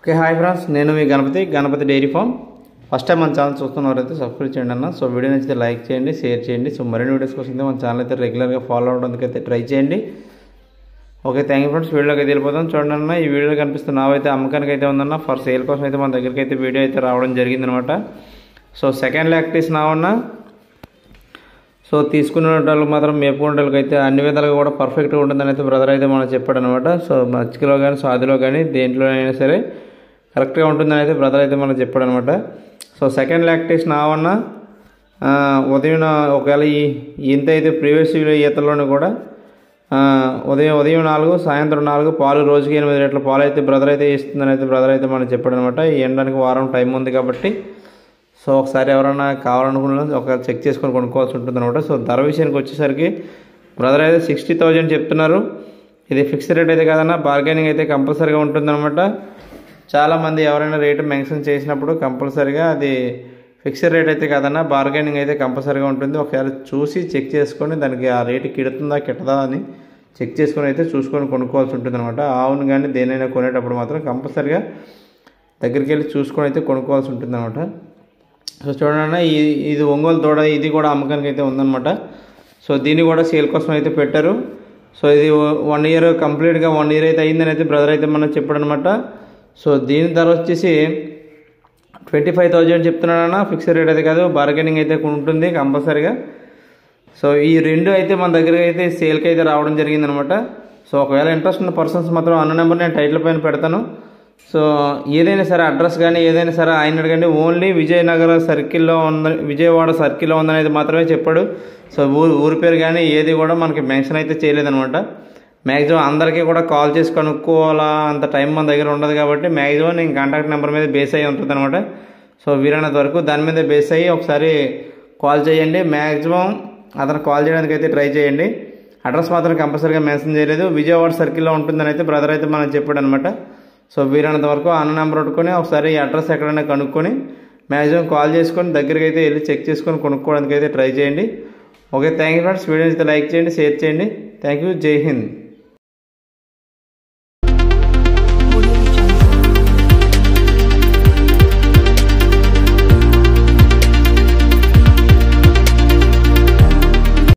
okay hi friends నేను మీ Ganapathi Ganapathi dairy farm first time మన ఛానల్ చూస్తున్నవారైతే సబ్స్క్రైబ్ చేయండి అన్న సో వీడియో నచ్చితే లైక్ చేయండి షేర్ చేయండి సో మరిన్ని వీడియోస్ కోసం అయితే మన ఛానల్ అయితే రెగ్యులర్గా ఫాలో అవడానికి అయితే ట్రై చేయండి ఓకే థ్యాంక్ యూ ఫ్రెండ్స్ వీడియోకి అయితే వెళ్ళిపోతాం చూడండి అన్న ఈ వీడియోలో కనిపిస్తున్న నావైతే అమ్మకానికి అయితే ఉందన్న ఫర్ సేల్ కోసం అయితే మన దగ్గరికి అయితే వీడియో అయితే రావడం జరిగిందనమాట సో సెకండ్ లాక్టీస్ నావన్న సో తీసుకునే వాళ్ళకి మాత్రం మేపుకునే వాళ్ళకి అయితే అన్ని విధాలుగా కూడా పర్ఫెక్ట్గా ఉంటుందని అయితే బ్రదర్ అయితే మనం చెప్పాడు అనమాట సో మచ్చికలో కానీ సాదిలో కానీ దేంట్లో అయినా సరే కరెక్ట్గా ఉంటుందని అయితే బ్రదర్ అయితే మనం చెప్పాడు అనమాట సో సెకండ్ లాక్టేషన్ ఆవన్న ఆ, ఉదయం నా- ఒకవేళ ఈ ఇంత అయితే ప్రీవియస్ ఈతల్లోనే కూడా ఆ, ఉదయం ఉదయం నాలుగు సాయంత్రం నాలుగు పాలు రోజుకి ఎనిమిది లీటర్ల పాలు అయితే బ్రదర్ అయితే ఇస్తుందని అయితే బ్రదర్ అయితే మనం చెప్పాడు అనమాట ఎండడానికి వారం టైం ఉంది కాబట్టి సో ఒకసారి ఎవరైనా కావాలనుకున్న ఒక చెక్ చేసుకొని కొనుక్కోవాల్సి ఉంటుంది అనమాట సో ధర విషయానికి వచ్చేసరికి బ్రదర్ అయితే సిక్స్టీ థౌజండ్ చెప్తున్నారు ఇది ఫిక్స్డ్ రేట్ అయితే కాదన్నా బార్గెనింగ్ అయితే కంపల్సరీగా ఉంటుందన్నమాట చాలామంది ఎవరైనా రేటు మెన్షన్ చేసినప్పుడు కంపల్సరీగా అది ఫిక్స్డ్ రేట్ అయితే కాదన్నా బార్గెనింగ్ అయితే కంపల్సరీగా ఉంటుంది ఒకసారి చూసి చెక్ చేసుకొని దానికి ఆ రేటు కిడుతుందా కిట్టదా అని చెక్ చేసుకొని అయితే చూసుకొని కొనుక్కోవాల్సి ఉంటుంది అనమాట ఆవును కానీ దేనైనా కొనేటప్పుడు మాత్రం కంపల్సరీగా దగ్గరికి వెళ్ళి చూసుకొని అయితే కొనుక్కోవాల్సి ఉంటుంది అనమాట సో చూడండి ఈ ఇది ఒంగోలు తోడ ఇది కూడా అమ్మకానికి అయితే ఉందన్నమాట సో దీన్ని కూడా సేల్ కోసం అయితే పెట్టారు సో ఇది వన్ ఇయర్ కంప్లీట్గా వన్ ఇయర్ అయితే అయిందని అయితే బ్రదర్ అయితే మనం చెప్పాడు అనమాట సో దీని ధర వచ్చేసి ట్వంటీ ఫైవ్ థౌజండ్ చెప్తున్నాడన్న ఫిక్స్డ్ రేట్ అయితే కాదు బార్గెనింగ్ అయితే ఉంటుంది కంపల్సరీగా సో ఈ రెండు అయితే మన దగ్గర అయితే సేల్కి అయితే రావడం జరిగిందనమాట సో ఒకవేళ ఇంట్రెస్ట్ ఉన్న పర్సన్స్ మాత్రం అన్న నెంబర్ నేను టైటిల్ పైన పెడతాను సో ఏదైనా సరే అడ్రస్ కానీ ఏదైనా సరే ఆయన అడగండి ఓన్లీ విజయనగర సర్కిల్లో ఉంద విజయవాడ సర్కిల్లో ఉందనేది మాత్రమే చెప్పాడు సో ఊరు ఊరి పేరు కానీ ఏది కూడా మనకి మెన్షన్ అయితే చేయలేదనమాట మ్యాక్సిమం అందరికీ కూడా కాల్ చేసి కనుక్కోవాలా అంత టైం మన దగ్గర ఉండదు కాబట్టి మ్యాక్సిమం నేను కాంటాక్ట్ నెంబర్ మీద బేస్ అయ్యి ఉంటుంది అనమాట సో వీలైనంత వరకు దాని మీద బేస్ అయ్యి ఒకసారి కాల్ చేయండి మ్యాక్సిమం అతను కాల్ చేయడానికి అయితే ట్రై చేయండి అడ్రస్ మాత్రం కంపల్సరీగా మెన్షన్ చేయలేదు విజయవాడ సర్కిల్లో ఉంటుందని అయితే బ్రదర్ అయితే మనం చెప్పాడు అనమాట సో వీలైనంత వరకు అన్న నెంబర్ పెట్టుకొని ఒకసారి ఈ అడ్రస్ ఎక్కడైనా కనుక్కొని మ్యాక్సిమం కాల్ చేసుకొని దగ్గరికి అయితే వెళ్ళి చెక్ చేసుకొని కొనుక్కోవడానికి అయితే ట్రై చేయండి okay thank you friends video అయితే లైక్ చేయండి షేర్ చేయండి థ్యాంక్ యూ జై హింద్